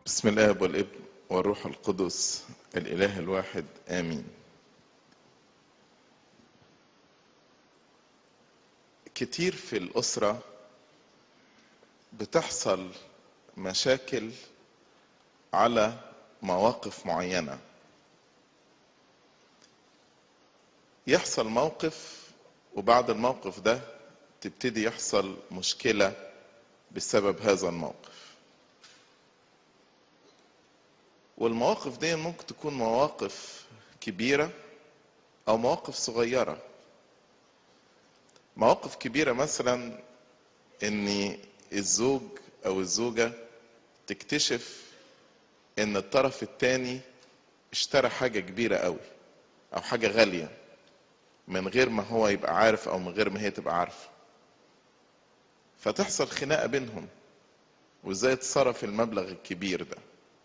بسم الاب والابن والروح القدس الاله الواحد امين كتير في الاسره بتحصل مشاكل على مواقف معينه يحصل موقف وبعد الموقف ده تبتدي يحصل مشكله بسبب هذا الموقف والمواقف دي ممكن تكون مواقف كبيرة أو مواقف صغيرة مواقف كبيرة مثلا إن الزوج أو الزوجة تكتشف إن الطرف التاني اشترى حاجة كبيرة قوي أو حاجة غالية من غير ما هو يبقى عارف أو من غير ما هي تبقى عارفة فتحصل خناقة بينهم وإزاي اتصرف المبلغ الكبير ده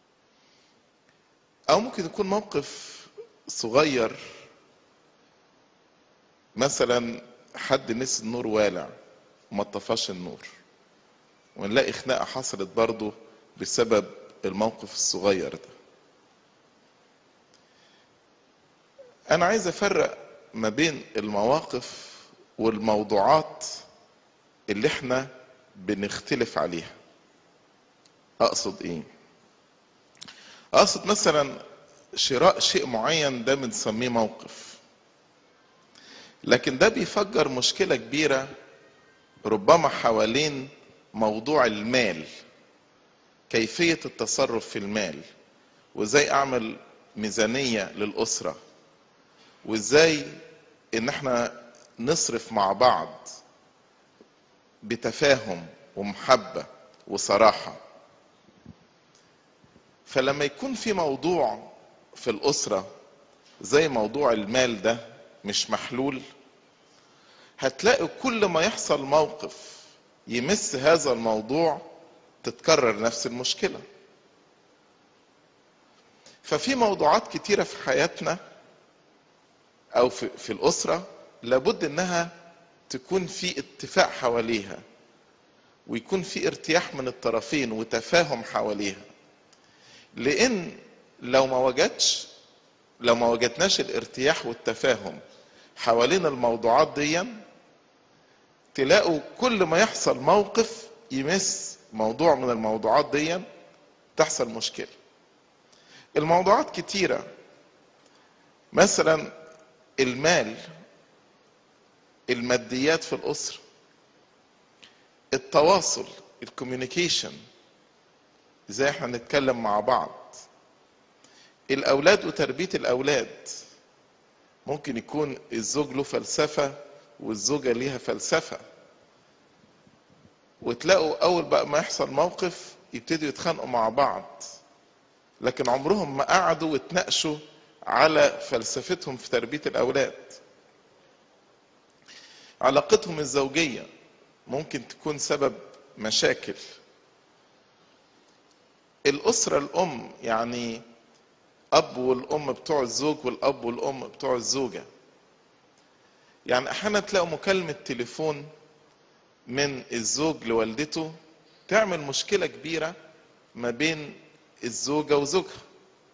او ممكن يكون موقف صغير مثلا حد نسي النور والع وما طفاش النور ونلاقي خناقه حصلت برضه بسبب الموقف الصغير ده انا عايز افرق ما بين المواقف والموضوعات اللي احنا بنختلف عليها اقصد ايه اقصد مثلا شراء شيء معين ده بنسميه موقف لكن ده بيفجر مشكله كبيره ربما حوالين موضوع المال كيفيه التصرف في المال وازاي اعمل ميزانيه للاسره وازاي ان احنا نصرف مع بعض بتفاهم ومحبه وصراحه فلما يكون في موضوع في الأسرة زي موضوع المال ده مش محلول هتلاقي كل ما يحصل موقف يمس هذا الموضوع تتكرر نفس المشكلة ففي موضوعات كتيرة في حياتنا أو في, في الأسرة لابد إنها تكون في اتفاق حواليها ويكون في ارتياح من الطرفين وتفاهم حواليها لان لو ما وجدش لو ما وجدناش الارتياح والتفاهم حوالين الموضوعات دي تلاقوا كل ما يحصل موقف يمس موضوع من الموضوعات دي تحصل مشكلة الموضوعات كتيرة مثلا المال الماديات في الأسرة التواصل الكوميونيكيشن ازاي احنا نتكلم مع بعض الاولاد وتربيه الاولاد ممكن يكون الزوج له فلسفه والزوجه ليها فلسفه وتلاقوا اول بقى ما يحصل موقف يبتدوا يتخانقوا مع بعض لكن عمرهم ما قعدوا واتناقشوا على فلسفتهم في تربيه الاولاد علاقتهم الزوجيه ممكن تكون سبب مشاكل الأسرة الأم يعني أب والأم بتوع الزوج والأب والأم بتوع الزوجة يعني أحيانا تلاقوا مكالمة تليفون من الزوج لوالدته تعمل مشكلة كبيرة ما بين الزوجة وزوجها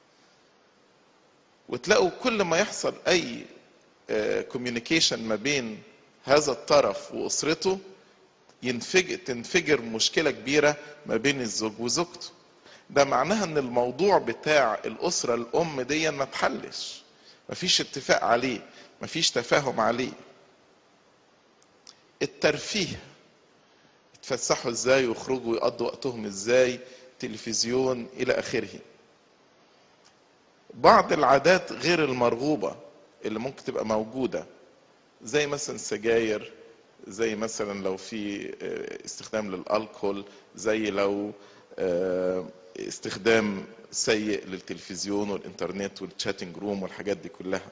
وتلاقوا كل ما يحصل أي كوميونيكيشن ما بين هذا الطرف وأسرته ينفجر تنفجر مشكلة كبيرة ما بين الزوج وزوجته ده معناها ان الموضوع بتاع الاسره الام دي ما اتحلش مفيش اتفاق عليه مفيش تفاهم عليه الترفيه يتفسحوا ازاي ويخرجوا ويقضوا وقتهم ازاي تلفزيون الى اخره بعض العادات غير المرغوبه اللي ممكن تبقى موجوده زي مثلا السجاير زي مثلا لو في استخدام للالكول زي لو استخدام سيء للتلفزيون والانترنت والتشاتنج روم والحاجات دي كلها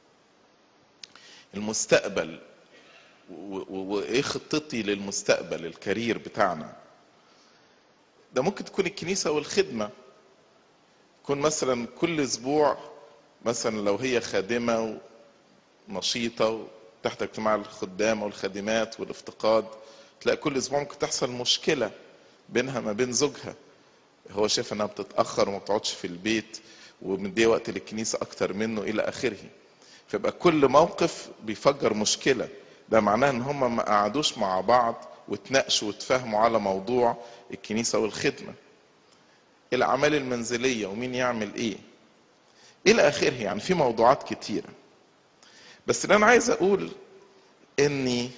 المستقبل وايه خطتي للمستقبل الكارير بتاعنا ده ممكن تكون الكنيسة والخدمة يكون مثلا كل اسبوع مثلا لو هي خادمة نشيطة تحت اجتماع الخدام والخادمات والافتقاد تلاقي كل اسبوع ممكن تحصل مشكلة بينها ما بين زوجها هو شايف انها بتتاخر وما بتقعدش في البيت ومديه وقت للكنيسه اكتر منه الى اخره فيبقى كل موقف بيفجر مشكله ده معناه ان هم ما قعدوش مع بعض وتناقشوا وتفاهموا على موضوع الكنيسه والخدمه الاعمال المنزليه ومين يعمل ايه الى اخره يعني في موضوعات كتيره بس اللي انا عايز اقول اني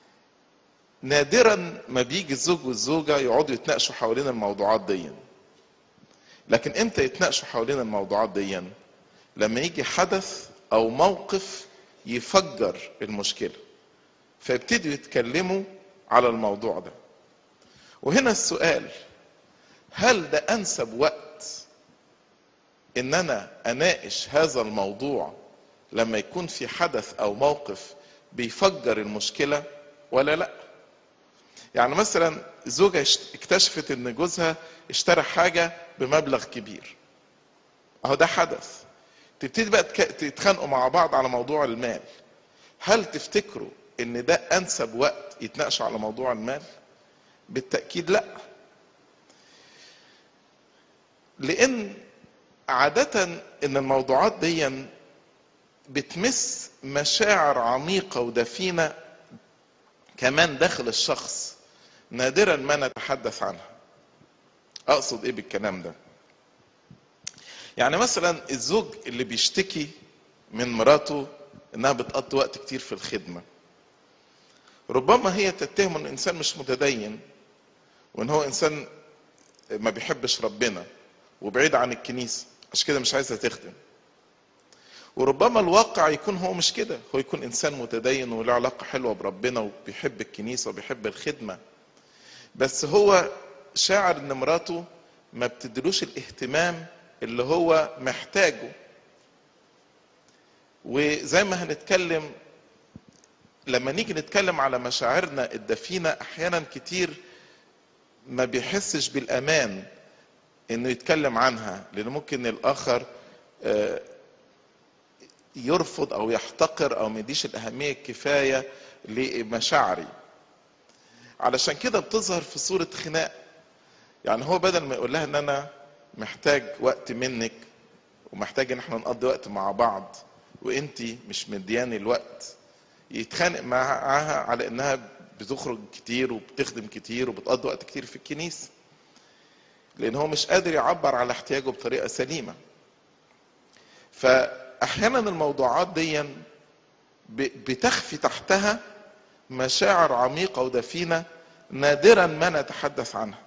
نادرا ما بيجي الزوج والزوجه يقعدوا يتناقشوا حوالين الموضوعات دي لكن امتى يتناقشوا حوالين الموضوعات دي لما يجي حدث او موقف يفجر المشكله فيبتدوا يتكلموا على الموضوع ده وهنا السؤال هل ده انسب وقت ان انا اناقش هذا الموضوع لما يكون في حدث او موقف بيفجر المشكله ولا لا يعني مثلا زوجة اكتشفت ان جوزها اشترى حاجة بمبلغ كبير اهو ده حدث تبتدي بقى تتخانقوا مع بعض على موضوع المال هل تفتكروا ان ده انسب وقت يتناقشوا على موضوع المال بالتأكيد لا لان عادة ان الموضوعات دي بتمس مشاعر عميقة ودفينة كمان داخل الشخص نادرا ما نتحدث عنها اقصد ايه بالكلام ده يعني مثلا الزوج اللي بيشتكي من مراته انها بتقضي وقت كتير في الخدمه ربما هي تتهم ان الانسان مش متدين وان هو انسان ما بيحبش ربنا وبعيد عن الكنيسه عشان كده مش عايزه تخدم وربما الواقع يكون هو مش كده هو يكون انسان متدين وله علاقه حلوه بربنا وبيحب الكنيسه وبيحب الخدمه بس هو شاعر ان مراته ما بتدلوش الاهتمام اللي هو محتاجه وزي ما هنتكلم لما نيجي نتكلم على مشاعرنا الدفينة احيانا كتير ما بيحسش بالامان انه يتكلم عنها لان ممكن الاخر يرفض او يحتقر او ما يديش الاهميه الكفايه لمشاعري علشان كده بتظهر في صوره خناق يعني هو بدل ما يقول لها ان انا محتاج وقت منك ومحتاج ان احنا نقضي وقت مع بعض وانتي مش مدياني الوقت يتخانق معاها على انها بتخرج كتير وبتخدم كتير وبتقضي وقت كتير في الكنيسه لان هو مش قادر يعبر على احتياجه بطريقه سليمه فاحيانا الموضوعات دي بتخفي تحتها مشاعر عميقه ودفينه نادرا ما نتحدث عنها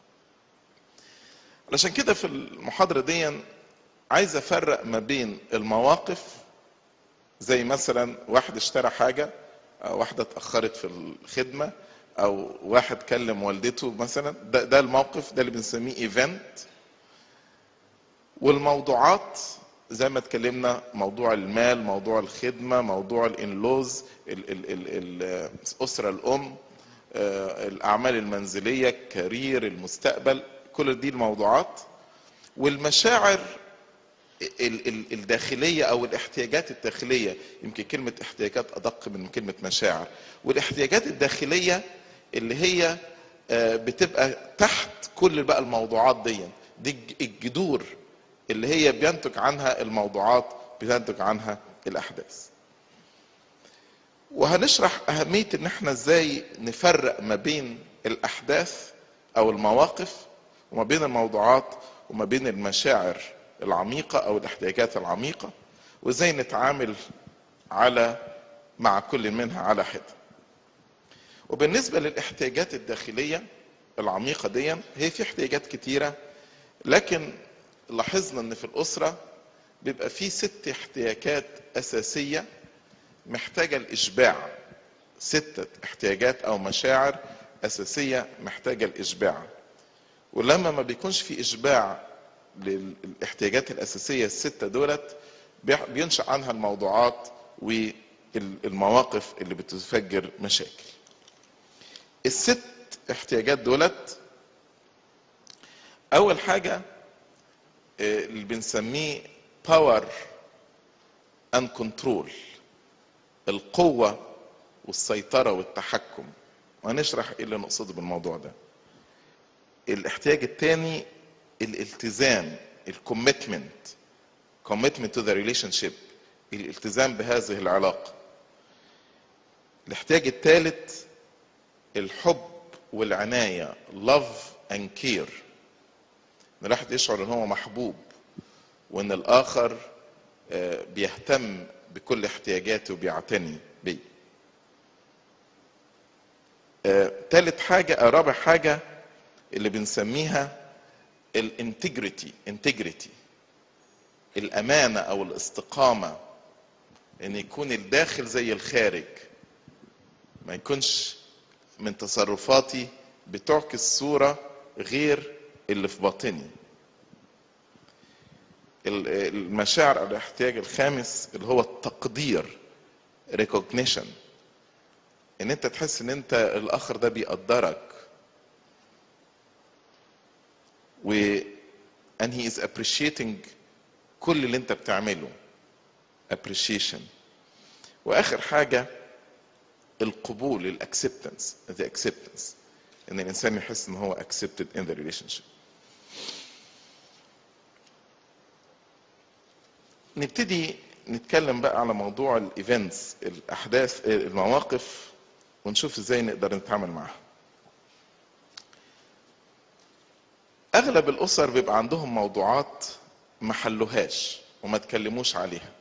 علشان كده في المحاضره دي عايز افرق ما بين المواقف زي مثلا واحد اشترى حاجه أو واحده اتاخرت في الخدمه او واحد كلم والدته مثلا ده, ده الموقف ده اللي بنسميه ايفنت والموضوعات زي ما اتكلمنا موضوع المال موضوع الخدمه موضوع الانلوز ال ال ال الاسره الام الاعمال المنزليه الكارير المستقبل كل دي الموضوعات والمشاعر الداخليه او الاحتياجات الداخليه يمكن كلمه احتياجات ادق من كلمه مشاعر والاحتياجات الداخليه اللي هي بتبقى تحت كل بقى الموضوعات دي دي الجذور اللي هي بينتج عنها الموضوعات بينتج عنها الاحداث وهنشرح اهميه ان احنا ازاي نفرق ما بين الاحداث او المواقف وما بين الموضوعات وما بين المشاعر العميقه او الاحتياجات العميقه وازاي نتعامل على مع كل منها على حده وبالنسبه للاحتياجات الداخليه العميقه دي هي في احتياجات كتيره لكن لاحظنا ان في الاسره بيبقى في ست احتياجات اساسيه محتاجه الاشباع ستة احتياجات او مشاعر اساسيه محتاجه الاشباع ولما ما بيكونش في اشباع للاحتياجات الاساسيه السته دولت بينشا عنها الموضوعات والمواقف اللي بتفجر مشاكل الست احتياجات دولت اول حاجه اللي بنسميه باور اند كنترول القوه والسيطره والتحكم وهنشرح ايه اللي نقصده بالموضوع ده الاحتياج الثاني الالتزام الكوميتمنت commitment to the relationship الالتزام بهذه العلاقة الاحتياج الثالث الحب والعناية love and care ان الواحد يشعر ان هو محبوب وان الاخر آه، بيهتم بكل احتياجاته وبيعتني بيه آه، تالت حاجة أو رابع حاجة اللي بنسميها الانتجريتي انتجريتي الأمانة أو الاستقامة إن يكون الداخل زي الخارج ما يكونش من تصرفاتي بتعكس صورة غير اللي في باطني ال- المشاعر أو الاحتياج الخامس اللي هو التقدير recognition ان انت تحس ان انت الاخر ده بيقدرك و and he is appreciating كل اللي انت بتعمله appreciation واخر حاجة القبول الاكسبتنس the acceptance ان الانسان يحس ان هو accepted in the relationship نبتدي نتكلم بقى على موضوع الايفنتس الاحداث المواقف ونشوف ازاي نقدر نتعامل معاها اغلب الاسر بيبقى عندهم موضوعات ما حلوهاش وما تكلموش عليها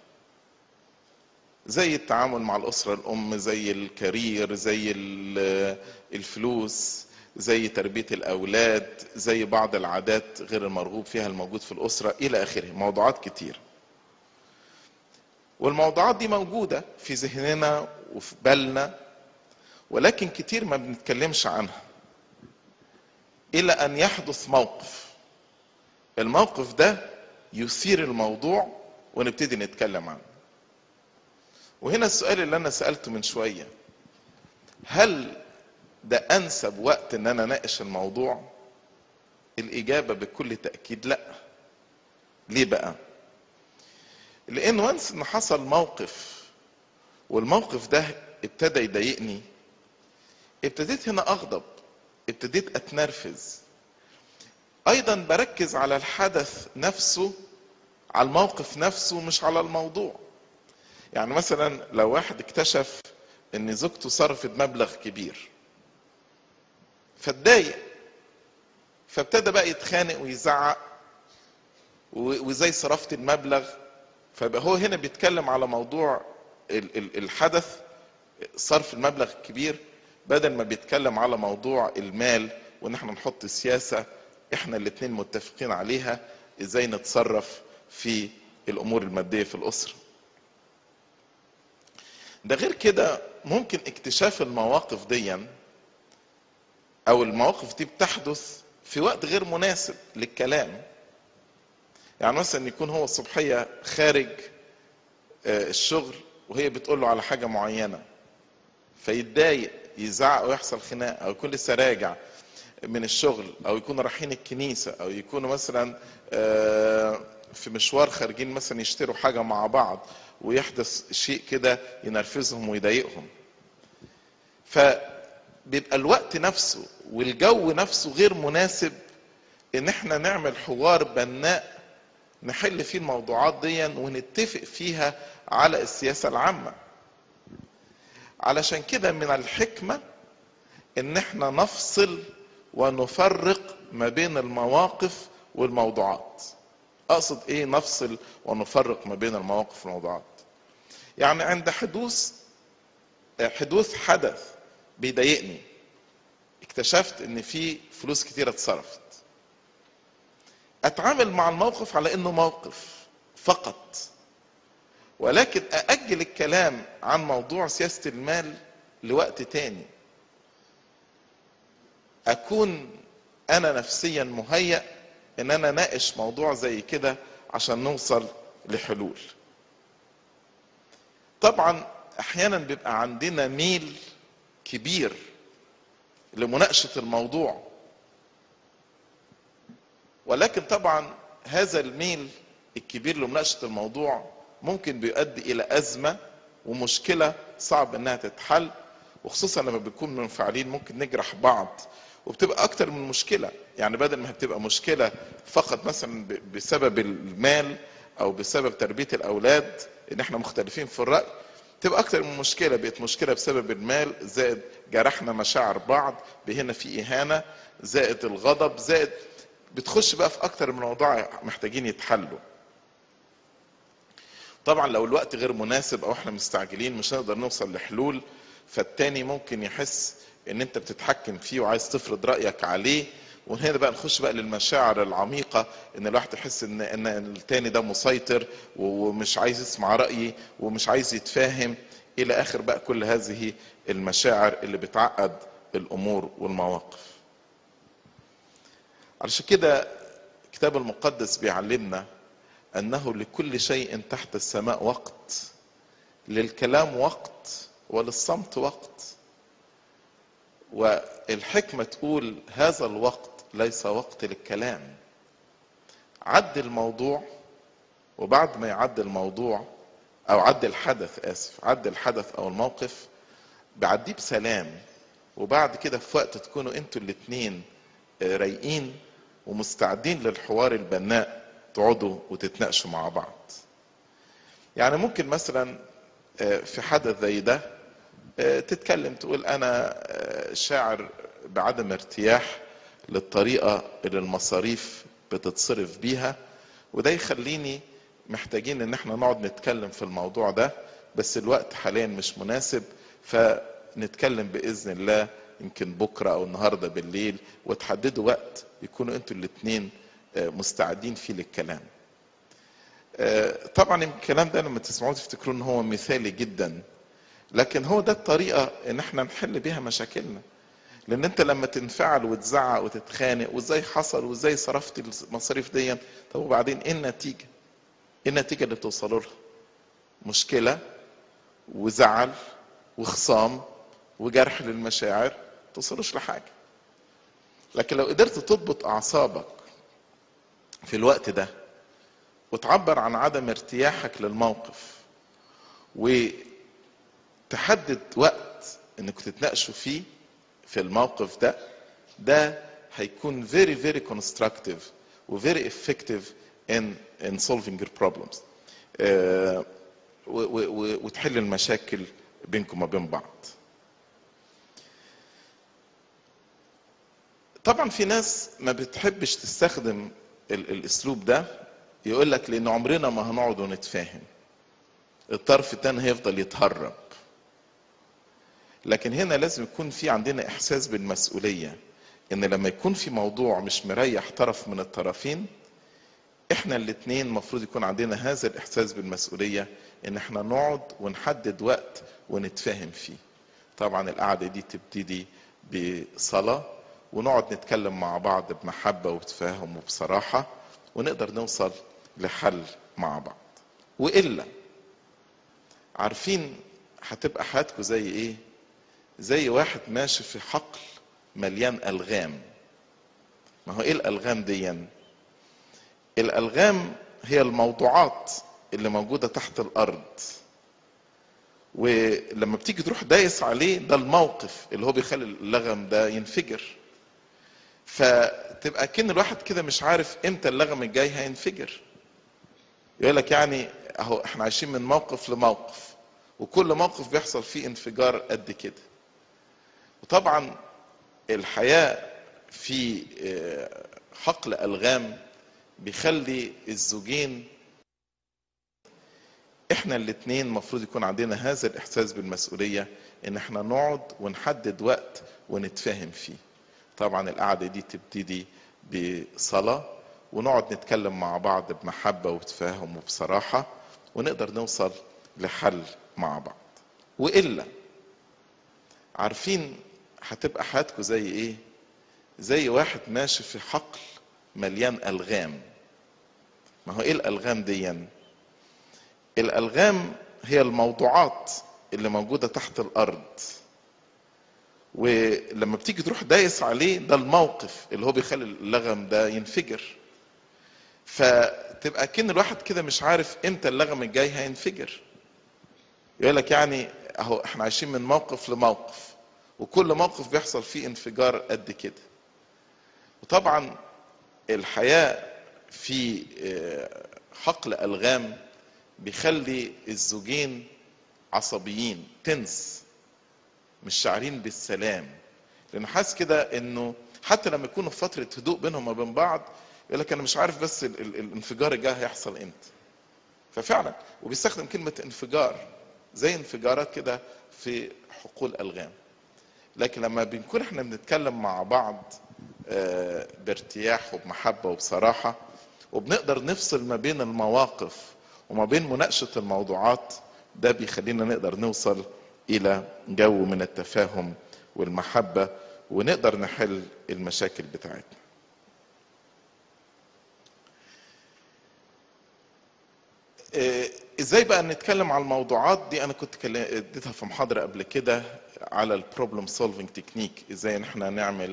زي التعامل مع الاسره الام زي الكارير زي ال- الفلوس زي تربيه الاولاد زي بعض العادات غير المرغوب فيها الموجود في الاسره الى اخره موضوعات كتير والموضوعات دي موجوده في ذهننا وفي بالنا ولكن كتير ما بنتكلمش عنها الى ان يحدث موقف الموقف ده يثير الموضوع ونبتدي نتكلم عنه وهنا السؤال اللي انا سالته من شويه هل ده انسب وقت ان انا اناقش الموضوع الاجابه بكل تاكيد لا ليه بقى لان وانس ان حصل موقف والموقف ده ابتدى يضايقني ابتديت هنا اغضب ابتديت اتنرفز ايضا بركز على الحدث نفسه على الموقف نفسه مش على الموضوع يعني مثلا لو واحد اكتشف ان زوجته صرفت مبلغ كبير فاتضايق فابتدى بقى يتخانق ويزعق و- وازاي صرفت المبلغ فبقى هو هنا بيتكلم على موضوع ال- ال- الحدث صرف المبلغ الكبير بدل ما بيتكلم على موضوع المال وان احنا نحط سياسة احنا الاتنين متفقين عليها ازاي نتصرف في الامور المادية في الاسرة ده غير كده ممكن اكتشاف المواقف دي او المواقف دي بتحدث في وقت غير مناسب للكلام يعني مثلا يكون هو الصبحية خارج آه، الشغل وهي بتقول له على حاجة معينة فيتضايق يزعق ويحصل خناق او يكون لسه راجع من الشغل او يكونوا رايحين الكنيسة او يكونوا مثلا آه، في مشوار خارجين مثلا يشتروا حاجة مع بعض ويحدث شيء كده ينرفزهم ويضايقهم فبيبقى الوقت نفسه والجو نفسه غير مناسب ان احنا نعمل حوار بناء نحل فيه الموضوعات دي ونتفق فيها على السياسة العامة علشان كده من الحكمة ان احنا نفصل ونفرق ما بين المواقف والموضوعات اقصد ايه نفصل ونفرق ما بين المواقف والموضوعات يعني عند حدوث حدوث حدث بيضايقني اكتشفت ان في فلوس كتيرة اتصرفت اتعامل مع الموقف على انه موقف فقط ولكن ااجل الكلام عن موضوع سياسة المال لوقت تاني اكون انا نفسيا مهيأ ان انا ناقش موضوع زي كده عشان نوصل لحلول طبعا احيانا بيبقى عندنا ميل كبير لمناقشة الموضوع ولكن طبعا هذا الميل الكبير لمناقشة الموضوع ممكن بيؤدي الى ازمة ومشكلة صعب انها تتحل وخصوصا لما بنكون منفعلين ممكن نجرح بعض وبتبقى اكتر من مشكله يعني بدل ما بتبقى مشكله فقط مثلا ب- بسبب المال او بسبب تربيه الاولاد ان احنا مختلفين في الراي تبقى اكتر من مشكله بقت مشكله بسبب المال زائد جرحنا مشاعر بعض هنا في اهانه زائد الغضب زائد بتخش بقى في اكتر من موضوع محتاجين يتحلوا طبعا لو الوقت غير مناسب او احنا مستعجلين مش هنقدر نوصل لحلول فالتاني ممكن يحس ان انت بتتحكم فيه وعايز تفرض رايك عليه وهنا بقى نخش بقى للمشاعر العميقة ان الواحد يحس ان ان التاني ده مسيطر ومش عايز يسمع رأيي ومش عايز يتفاهم الى اخر بقى كل هذه المشاعر اللي بتعقد الامور والمواقف علشان كده الكتاب المقدس بيعلمنا انه لكل شيء تحت السماء وقت للكلام وقت وللصمت وقت والحكمة تقول هذا الوقت ليس وقت للكلام عد الموضوع وبعد ما يعد الموضوع او عد الحدث اسف عد الحدث او الموقف بعديه بسلام وبعد كده في وقت تكونوا انتوا الاتنين رايقين ومستعدين للحوار البناء تقعدوا وتتناقشوا مع بعض يعني ممكن مثلا في حدث زي ده تتكلم تقول انا شاعر بعدم ارتياح للطريقة اللي المصاريف بتتصرف بيها وده يخليني محتاجين ان احنا نقعد نتكلم في الموضوع ده بس الوقت حاليا مش مناسب فنتكلم باذن الله يمكن بكرة او النهاردة بالليل وتحددوا وقت يكونوا انتوا الاتنين مستعدين فيه للكلام طبعا الكلام ده لما تسمعوه تفتكروا ان هو مثالي جدا لكن هو ده الطريقة ان احنا نحل بيها مشاكلنا لان انت لما تنفعل وتزعق وتتخانق وازاي حصل وازاي صرفت المصاريف دي طب وبعدين ايه النتيجة ايه النتيجة اللي توصلوا لها مشكلة وزعل وخصام وجرح للمشاعر توصلوش لحاجة لكن لو قدرت تضبط اعصابك في الوقت ده وتعبر عن عدم ارتياحك للموقف وتحدد وقت انكم تتناقشوا فيه في الموقف ده ده هيكون very very constructive و very effective in in solving your problems uh, وتحل المشاكل بينكم وبين بعض طبعا في ناس ما بتحبش تستخدم ال الاسلوب ده يقول لك لان عمرنا ما هنقعد ونتفاهم الطرف الثاني هيفضل يتهرب لكن هنا لازم يكون في عندنا احساس بالمسؤوليه ان لما يكون في موضوع مش مريح طرف من الطرفين احنا الاثنين المفروض يكون عندنا هذا الاحساس بالمسؤوليه ان احنا نقعد ونحدد وقت ونتفاهم فيه طبعا القعده دي تبتدي بصلاه ونقعد نتكلم مع بعض بمحبه وبتفاهم وبصراحه ونقدر نوصل لحل مع بعض والا عارفين هتبقى حياتكم زي ايه زي واحد ماشي في حقل مليان الغام ما هو ايه الالغام دي الالغام هي الموضوعات اللي موجودة تحت الارض ولما بتيجي تروح دايس عليه ده الموقف اللي هو بيخلي اللغم ده ينفجر فتبقى كأن الواحد كده مش عارف امتى اللغم الجاي هينفجر يقول لك يعني اهو احنا عايشين من موقف لموقف وكل موقف بيحصل فيه انفجار قد كده وطبعا الحياة في حقل ألغام بيخلي الزوجين احنا الاتنين المفروض يكون عندنا هذا الاحساس بالمسؤولية ان احنا نقعد ونحدد وقت ونتفاهم فيه طبعا القعدة دي تبتدي بصلاة ونقعد نتكلم مع بعض بمحبة وبتفاهم وبصراحة ونقدر نوصل لحل مع بعض وإلا عارفين هتبقى حياتكم زي ايه زي واحد ماشي في حقل مليان ألغام ما هو ايه الألغام دي الألغام هي الموضوعات اللي موجودة تحت الأرض ولما بتيجي تروح دايس عليه ده الموقف اللي هو بيخلي اللغم ده ينفجر فتبقى كأن الواحد كده مش عارف امتى اللغم الجاي هينفجر يقول لك يعني اهو احنا عايشين من موقف لموقف وكل موقف بيحصل فيه انفجار قد كده وطبعا الحياة في حقل ألغام بيخلي الزوجين عصبيين تنس مش شاعرين بالسلام لانه حاسس كده انه حتى لما يكونوا في فتره هدوء بينهم وبين بعض يقول لك انا مش عارف بس ال ال الانفجار الجاي هيحصل امتى ففعلا وبيستخدم كلمه انفجار زي انفجارات كده في حقول الغام لكن لما بنكون احنا بنتكلم مع بعض بارتياح وبمحبه وبصراحه وبنقدر نفصل ما بين المواقف وما بين مناقشه الموضوعات ده بيخلينا نقدر نوصل الى جو من التفاهم والمحبه ونقدر نحل المشاكل بتاعتنا ازاي بقى نتكلم على الموضوعات دي انا كنت اديتها في محاضره قبل كده على البروبلم سولفنج تكنيك ازاي ان احنا نعمل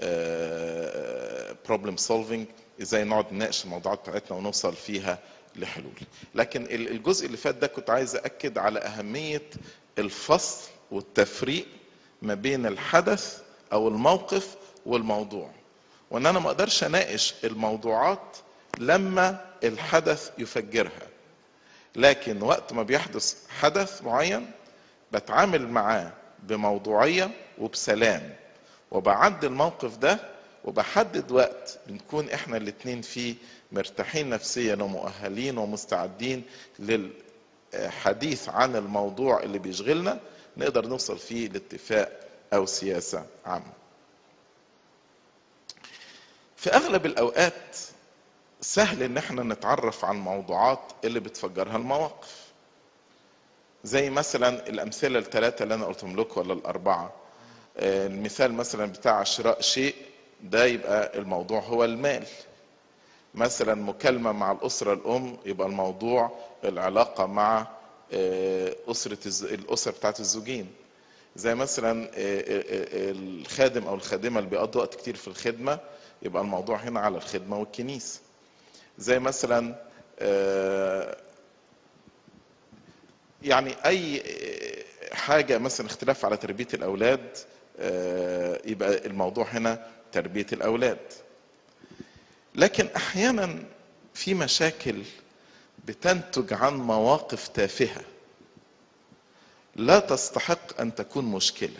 بروبلم سولفنج ازاي نقعد نناقش الموضوعات بتاعتنا ونوصل فيها لحلول لكن الجزء اللي فات ده كنت عايز اكد على اهميه الفصل والتفريق ما بين الحدث او الموقف والموضوع وان انا ما اقدرش اناقش الموضوعات لما الحدث يفجرها لكن وقت ما بيحدث حدث معين بتعامل معاه بموضوعيه وبسلام وبعدي الموقف ده وبحدد وقت بنكون احنا الاتنين فيه مرتاحين نفسيا ومؤهلين ومستعدين للحديث عن الموضوع اللي بيشغلنا نقدر نوصل فيه لاتفاق او سياسه عامه. في اغلب الاوقات سهل ان احنا نتعرف على الموضوعات اللي بتفجرها المواقف. زي مثلا الامثله الثلاثه اللي انا قلتهم لكم ولا الاربعه. المثال مثلا بتاع شراء شيء ده يبقى الموضوع هو المال. مثلا مكالمه مع الاسره الام يبقى الموضوع العلاقه مع اسره الاسر بتاعت الزوجين. زي مثلا الخادم او الخادمه اللي بيقضوا وقت كتير في الخدمه يبقى الموضوع هنا على الخدمه والكنيسه زي مثلا يعني اي حاجه مثلا اختلاف على تربيه الاولاد يبقى الموضوع هنا تربيه الاولاد لكن احيانا في مشاكل بتنتج عن مواقف تافهه لا تستحق ان تكون مشكله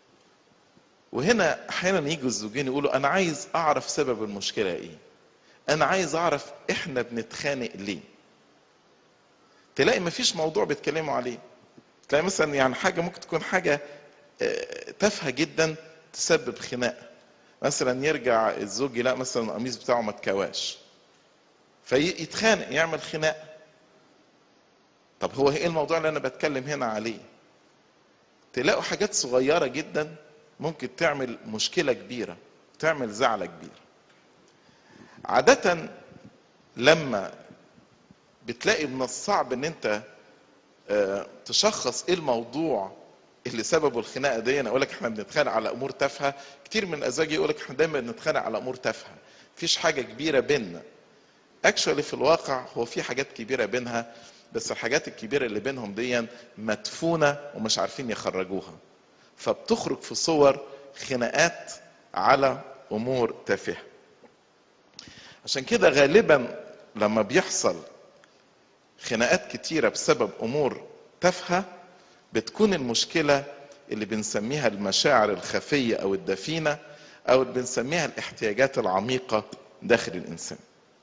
وهنا احيانا يجوا الزوجين يقولوا انا عايز اعرف سبب المشكله ايه انا عايز اعرف احنا بنتخانق ليه تلاقي مفيش موضوع بيتكلموا عليه تلاقي مثلا يعني حاجه ممكن تكون حاجه تافهه جدا تسبب خناقه مثلا يرجع الزوج يلاقي مثلا القميص بتاعه ما اتكواش فيتخانق يعمل خناقه طب هو ايه الموضوع اللي انا بتكلم هنا عليه تلاقوا حاجات صغيره جدا ممكن تعمل مشكله كبيره تعمل زعله كبيره عاده لما بتلاقي من الصعب ان انت تشخص ايه الموضوع اللي سببه الخناقه دي انا اقول لك احنا بنتخانق على امور تافهه كتير من الازواج يقول لك احنا دايما بنتخانق على امور تافهه مفيش حاجه كبيره بيننا اكشولي في الواقع هو في حاجات كبيره بينها بس الحاجات الكبيره اللي بينهم دي مدفونه ومش عارفين يخرجوها فبتخرج في صور خناقات على امور تافهه عشان كده غالبا لما بيحصل خناقات كتيره بسبب امور تافهه بتكون المشكله اللي بنسميها المشاعر الخفيه او الدفينه او اللي بنسميها الاحتياجات العميقه داخل الانسان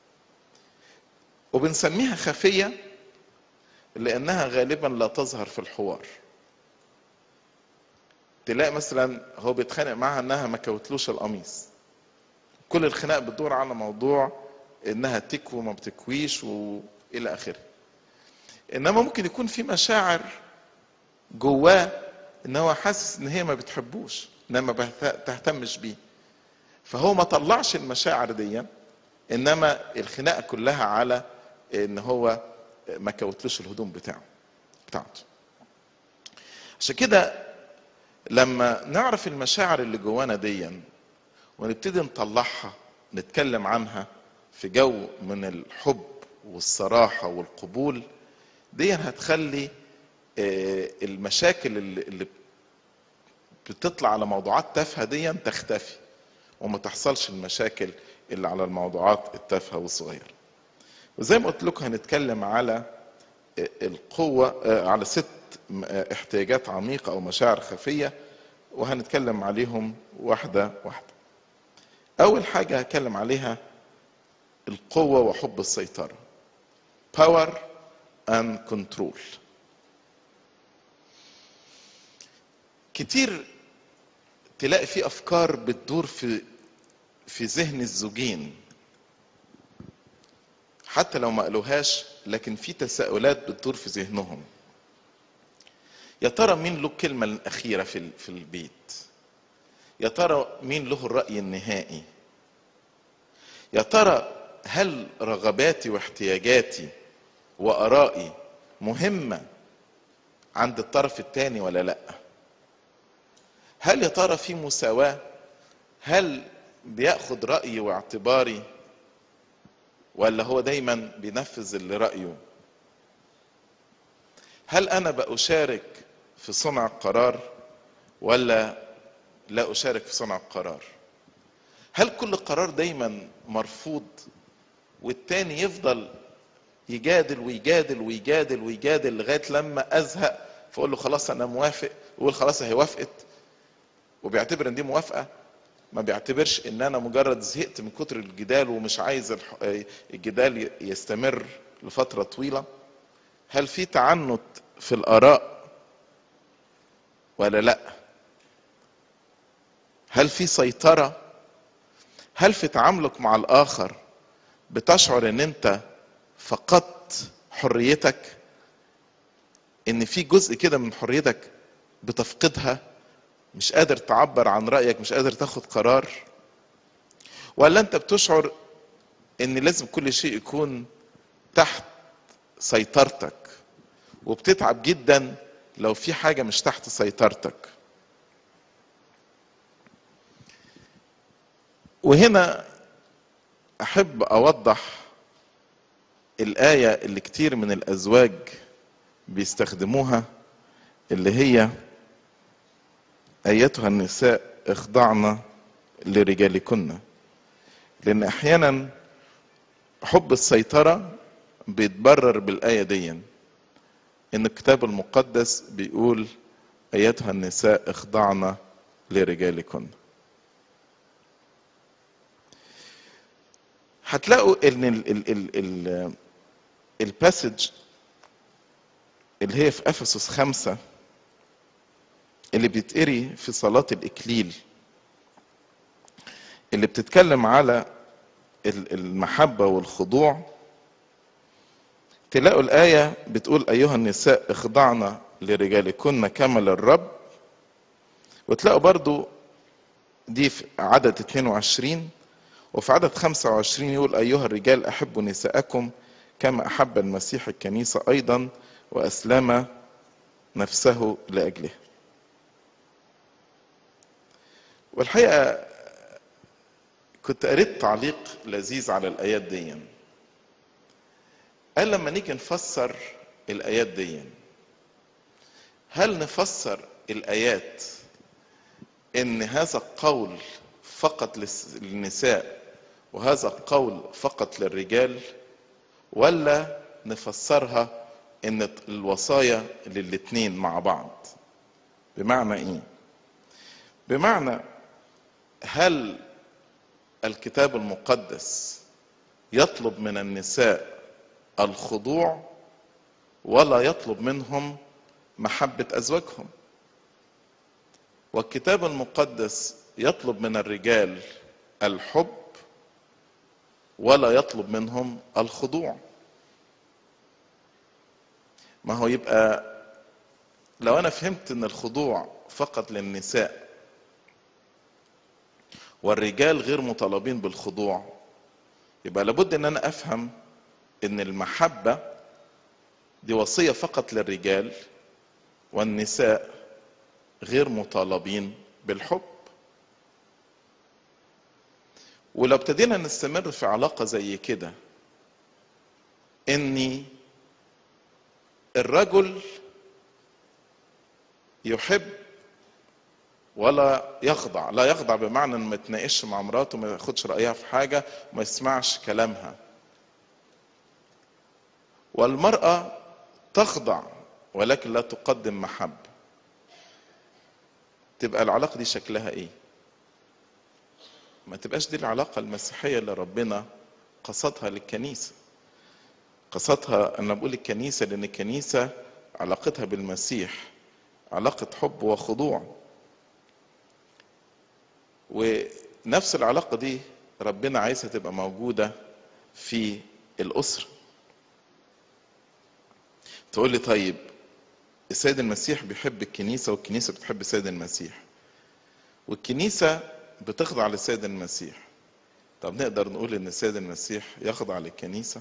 وبنسميها خفيه لانها غالبا لا تظهر في الحوار تلاقي مثلا هو بيتخانق معاها انها ما كوتلوش القميص كل الخناق بتدور على موضوع انها تكوي وما بتكويش والى اخره انما ممكن يكون في مشاعر جواه ان هو حاسس ان هي ما بتحبوش انما ما تهتمش بيه فهو ما طلعش المشاعر دي انما الخناقه كلها على ان هو ما كوتلوش الهدوم بتاعه بتاعته عشان كده لما نعرف المشاعر اللي جوانا دي ونبتدي نطلعها نتكلم عنها في جو من الحب والصراحة والقبول دي هتخلي المشاكل اللي بتطلع على موضوعات تافهة دي تختفي وما تحصلش المشاكل اللي على الموضوعات التافهة والصغيرة وزي ما قلت لكم هنتكلم على القوة على ست احتياجات عميقة أو مشاعر خفية وهنتكلم عليهم واحدة واحدة أول حاجة هتكلم عليها القوة وحب السيطرة power and control كتير تلاقي في أفكار بتدور في في ذهن الزوجين حتى لو ما قالوهاش لكن في تساؤلات بتدور في ذهنهم يا ترى مين له الكلمة الأخيرة في في البيت يا ترى مين له الرأي النهائي يا ترى هل رغباتي واحتياجاتي وآرائي مهمة عند الطرف الثاني ولا لا هل يا ترى في مساواة هل بياخد رأيي واعتباري ولا هو دايما بينفذ اللي رأيه هل أنا بأشارك في صنع القرار ولا لا أشارك في صنع القرار هل كل قرار دايما مرفوض والتاني يفضل يجادل ويجادل ويجادل ويجادل لغاية لما أزهق فأقول له خلاص أنا موافق ويقول خلاص هي وافقت وبيعتبر ان دي موافقة ما بيعتبرش ان انا مجرد زهقت من كتر الجدال ومش عايز الجدال يستمر لفترة طويلة هل في تعنت في الآراء ولا لا هل في سيطرة هل في تعاملك مع الآخر بتشعر ان انت فقدت حريتك ان في جزء كده من حريتك بتفقدها مش قادر تعبر عن رأيك مش قادر تاخد قرار ولا انت بتشعر ان لازم كل شيء يكون تحت سيطرتك وبتتعب جدا لو في حاجة مش تحت سيطرتك وهنا احب اوضح الآية اللي كتير من الازواج بيستخدموها اللي هي ايتها النساء اخضعن لرجالكن لان احيانا حب السيطرة بيتبرر بالآية دي ان الكتاب المقدس بيقول ايتها النساء اخضعن لرجالكن هتلاقوا ان ال ال ال ال الباسج اللي هي في افسس خمسة اللي بيتقري في صلاة الإكليل اللي بتتكلم على المحبة والخضوع تلاقوا الآية بتقول أيها النساء اخضعن لرجالكن كما للرب وتلاقوا برضو دي في عدد 22 وفي عدد 25 يقول أيها الرجال أحبوا نساءكم كما أحب المسيح الكنيسة أيضا وأسلم نفسه لأجلها والحقيقة كنت قريت تعليق لذيذ على الآيات دي قال لما نيجي نفسر الآيات دي هل نفسر الآيات إن هذا القول فقط للنساء وهذا القول فقط للرجال ولا نفسرها إن الوصايا للاتنين مع بعض بمعنى إيه؟ بمعنى هل الكتاب المقدس يطلب من النساء الخضوع ولا يطلب منهم محبة أزواجهم والكتاب المقدس يطلب من الرجال الحب ولا يطلب منهم الخضوع ما هو يبقى لو انا فهمت ان الخضوع فقط للنساء والرجال غير مطالبين بالخضوع يبقى لابد ان انا افهم ان المحبة دي وصية فقط للرجال والنساء غير مطالبين بالحب ولو ابتدينا نستمر في علاقة زي كده اني الرجل يحب ولا يخضع لا يخضع بمعنى انه ما يتناقش مع مراته ما ياخدش رايها في حاجه وما يسمعش كلامها والمراه تخضع ولكن لا تقدم محبه تبقى العلاقه دي شكلها ايه ما تبقاش دي العلاقه المسيحيه اللي ربنا قصدها للكنيسه قصدها انا بقول الكنيسه لان الكنيسه علاقتها بالمسيح علاقه حب وخضوع ونفس العلاقة دي ربنا عايزها تبقى موجودة في الأسرة تقول لي طيب السيد المسيح بيحب الكنيسة والكنيسة بتحب السيد المسيح والكنيسة بتخضع للسيد المسيح طب نقدر نقول ان السيد المسيح يخضع للكنيسة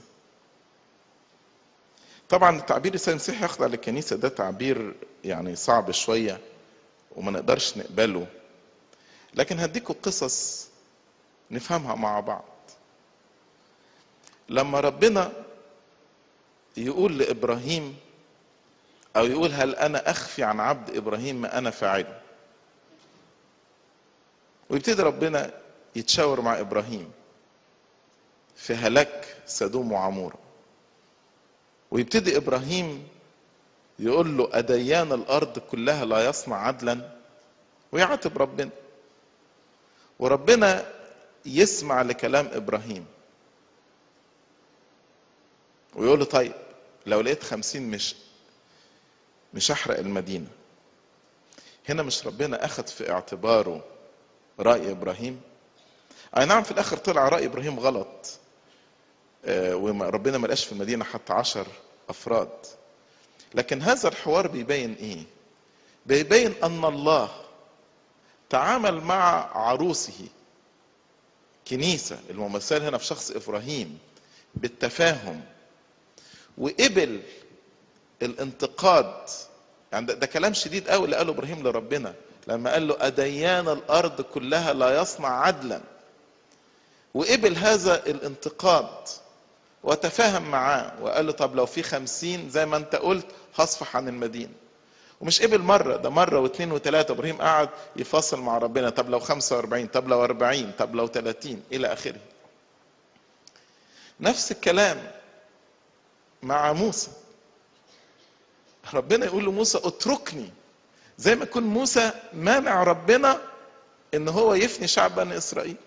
طبعا تعبير السيد المسيح يخضع للكنيسة ده تعبير يعني صعب شوية وما نقدرش نقبله لكن هديكوا قصص نفهمها مع بعض لما ربنا يقول لابراهيم او يقول هل انا اخفي عن عبد ابراهيم ما انا فاعله ويبتدي ربنا يتشاور مع ابراهيم في هلاك سدوم وعموره ويبتدي ابراهيم يقول له اديان الارض كلها لا يصنع عدلا ويعاتب ربنا وربنا يسمع لكلام ابراهيم ويقول له طيب لو لقيت خمسين مش مش احرق المدينة هنا مش ربنا اخذ في اعتباره رأي ابراهيم اي نعم في الاخر طلع رأي ابراهيم غلط آه وربنا ما لقاش في المدينة حتى عشر افراد لكن هذا الحوار بيبين ايه بيبين ان الله تعامل مع عروسه كنيسة الممثل هنا في شخص إبراهيم بالتفاهم وقبل الانتقاد يعني ده, ده كلام شديد قوي اللي قاله إبراهيم لربنا لما قال له أديان الأرض كلها لا يصنع عدلا وقبل هذا الانتقاد وتفاهم معاه وقال له طب لو في خمسين زي ما انت قلت هصفح عن المدينة ومش قبل مرة ده مرة واثنين وثلاثة إبراهيم قعد يفاصل مع ربنا طب لو 45 طب لو 40 طب لو 30 إلى آخره نفس الكلام مع موسى ربنا يقول لموسى اتركني زي ما يكون موسى مانع ربنا ان هو يفني شعب بني اسرائيل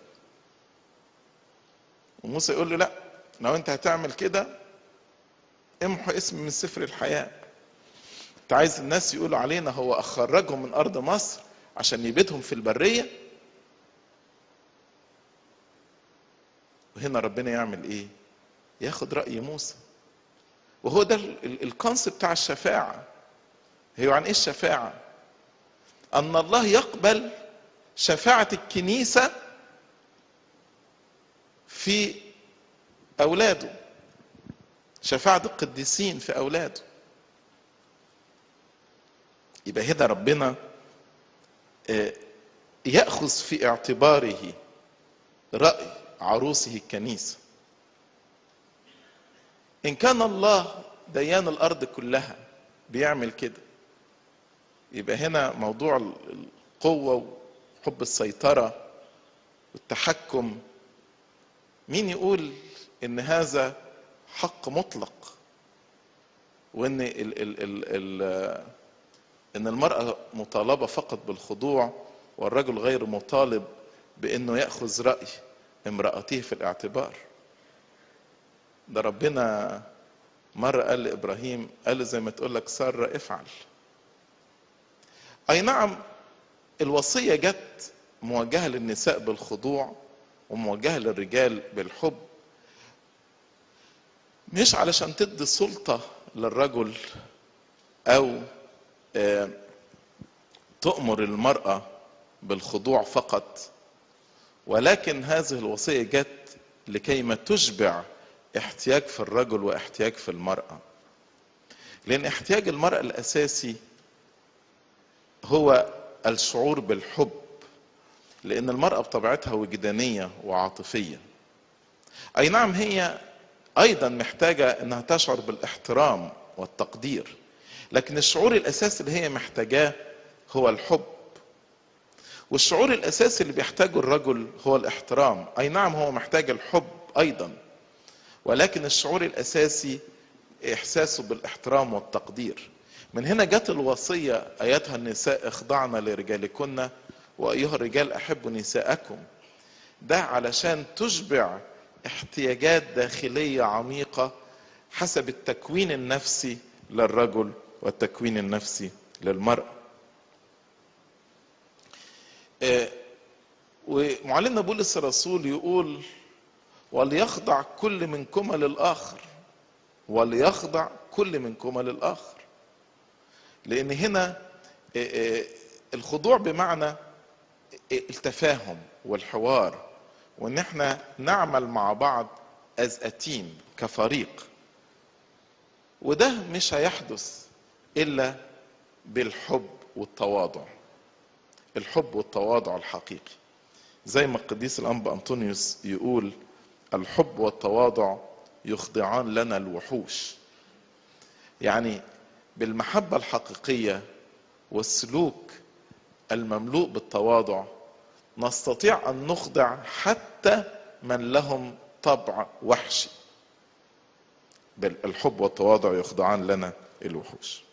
وموسى يقول له لا لو انت هتعمل كده امحو اسمي من سفر الحياه انت عايز الناس يقولوا علينا هو اخرجهم من ارض مصر عشان يبيدهم في البريه وهنا ربنا يعمل ايه ياخد راي موسى وهو ده الكونسيبت بتاع الشفاعه هي عن ايه الشفاعه ان الله يقبل شفاعه الكنيسه في اولاده شفاعه القديسين في اولاده يبقى هنا ربنا ياخذ في اعتباره راي عروسه الكنيسه ان كان الله ديان الارض كلها بيعمل كده يبقى هنا موضوع القوه وحب السيطره والتحكم مين يقول ان هذا حق مطلق وان ال ال ال ال ان المرأة مطالبة فقط بالخضوع والرجل غير مطالب بانه يأخذ رأي امرأته في الاعتبار ده ربنا مرة قال لإبراهيم قال زي ما تقول لك سارة افعل أي نعم الوصية جت موجهة للنساء بالخضوع وموجهة للرجال بالحب مش علشان تدي سلطة للرجل أو تؤمر المرأة بالخضوع فقط ولكن هذه الوصية جت لكيما تشبع احتياج في الرجل واحتياج في المرأة لأن احتياج المرأة الأساسي هو الشعور بالحب لأن المرأة بطبيعتها وجدانية وعاطفية أي نعم هي أيضا محتاجة أنها تشعر بالاحترام والتقدير لكن الشعور الاساسي اللي هي محتاجاه هو الحب والشعور الاساسي اللي بيحتاجه الرجل هو الاحترام اي نعم هو محتاج الحب ايضا ولكن الشعور الاساسي احساسه بالاحترام والتقدير من هنا جت الوصيه ايتها النساء اخضعن لرجالكن وايها الرجال احبوا نساءكم ده علشان تشبع احتياجات داخليه عميقه حسب التكوين النفسي للرجل والتكوين النفسي للمراه آه، ومعلمنا بولس الرسول يقول وليخضع كل منكما للاخر وليخضع كل منكما للاخر لان هنا آه، آه، الخضوع بمعنى التفاهم والحوار وان احنا نعمل مع بعض از اتيم كفريق وده مش هيحدث الا بالحب والتواضع الحب والتواضع الحقيقي زي ما القديس الانبا انطونيوس يقول الحب والتواضع يخضعان لنا الوحوش يعني بالمحبه الحقيقيه والسلوك المملوء بالتواضع نستطيع ان نخضع حتى من لهم طبع وحشي بل الحب والتواضع يخضعان لنا الوحوش